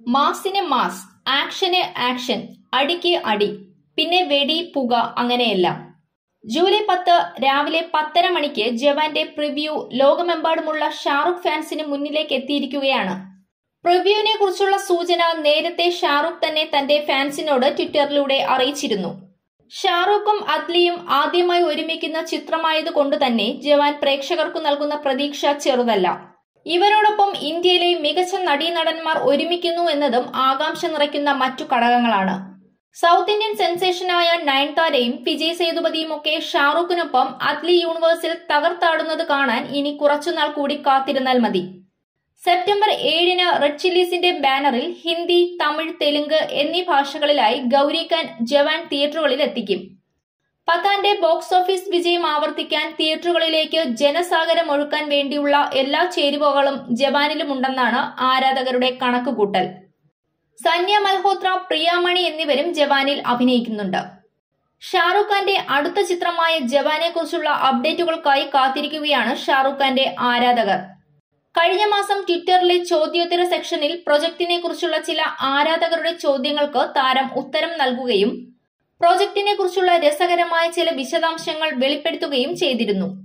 മാസിന് mass action action അടിക്ക് അടി പിന്നെ വെടി പുക അങ്ങനെയെല്ലാം ജൂലൈ പത്ത് രാവിലെ പത്തര മണിക്ക് ജവാന്റെ പ്രിവ്യൂ ലോകമെമ്പാടുമുള്ള ഷാറുഖ് ഫാൻസിന് മുന്നിലേക്ക് എത്തിയിരിക്കുകയാണ് പ്രിവ്യൂവിനെ കുറിച്ചുള്ള സൂചന നേരത്തെ ഷാറുഖ് തന്നെ തന്റെ ഫാൻസിനോട് ട്വിറ്ററിലൂടെ അറിയിച്ചിരുന്നു ഷാറൂഖും അദ്ലിയും ആദ്യമായി ഒരുമിക്കുന്ന ചിത്രമായതുകൊണ്ട് തന്നെ ജവാൻ പ്രേക്ഷകർക്കു നൽകുന്ന പ്രതീക്ഷ ചെറുതല്ല ഇവരോടൊപ്പം ഇന്ത്യയിലെ മികച്ച നടീനടന്മാർ ഒരുമിക്കുന്നു എന്നതും ആകാംക്ഷ നിറയ്ക്കുന്ന മറ്റു ഘടകങ്ങളാണ് സൗത്ത് ഇന്ത്യൻ സെൻസേഷനായ നയൻതാരയും വിജയ് സേതുപതിയും ഒക്കെ ഷാറൂഖിനൊപ്പം അദ്ലി യൂണിവേഴ്സിൽ തകർത്താടുന്നത് കാണാൻ ഇനി കുറച്ചുനാൾ കൂടി കാത്തിരുന്നാൽ മതി സെപ്റ്റംബർ ഏഴിന് റെഡ് ചില്ലീസിന്റെ ബാനറിൽ ഹിന്ദി തമിഴ് തെലുങ്ക് എന്നീ ഭാഷകളിലായി ഗൌരി ഖാൻ ജവാൻ തിയേറ്ററുകളിൽ എത്തിക്കും പത്താന്റെ ബോക്സ് ഓഫീസ് വിജയം ആവർത്തിക്കാൻ തിയേറ്ററുകളിലേക്ക് ജനസാഗരം ഒഴുക്കാൻ വേണ്ടിയുള്ള എല്ലാ ചേരുവകളും ജവാനിലുമുണ്ടെന്നാണ് ആരാധകരുടെ കണക്കുകൂട്ടൽ സന്യ മൽഹോത്ര പ്രിയാമണി എന്നിവരും ജവാനിൽ അഭിനയിക്കുന്നുണ്ട് ഷാറൂഖ് ഖാന്റെ അടുത്ത ചിത്രമായ ജവാനെ കുറിച്ചുള്ള അപ്ഡേറ്റുകൾക്കായി കാത്തിരിക്കുകയാണ് ഷാറൂഖ് ഖാന്റെ ആരാധകർ കഴിഞ്ഞ മാസം ട്വിറ്ററിലെ ചോദ്യോത്തര സെക്ഷനിൽ പ്രൊജക്ടിനെ കുറിച്ചുള്ള ചില ആരാധകരുടെ ചോദ്യങ്ങൾക്ക് താരം ഉത്തരം നൽകുകയും പ്രോജക്റ്റിനെ കുറിച്ചുള്ള രസകരമായ ചില വിശദാംശങ്ങൾ വെളിപ്പെടുത്തുകയും ചെയ്തിരുന്നു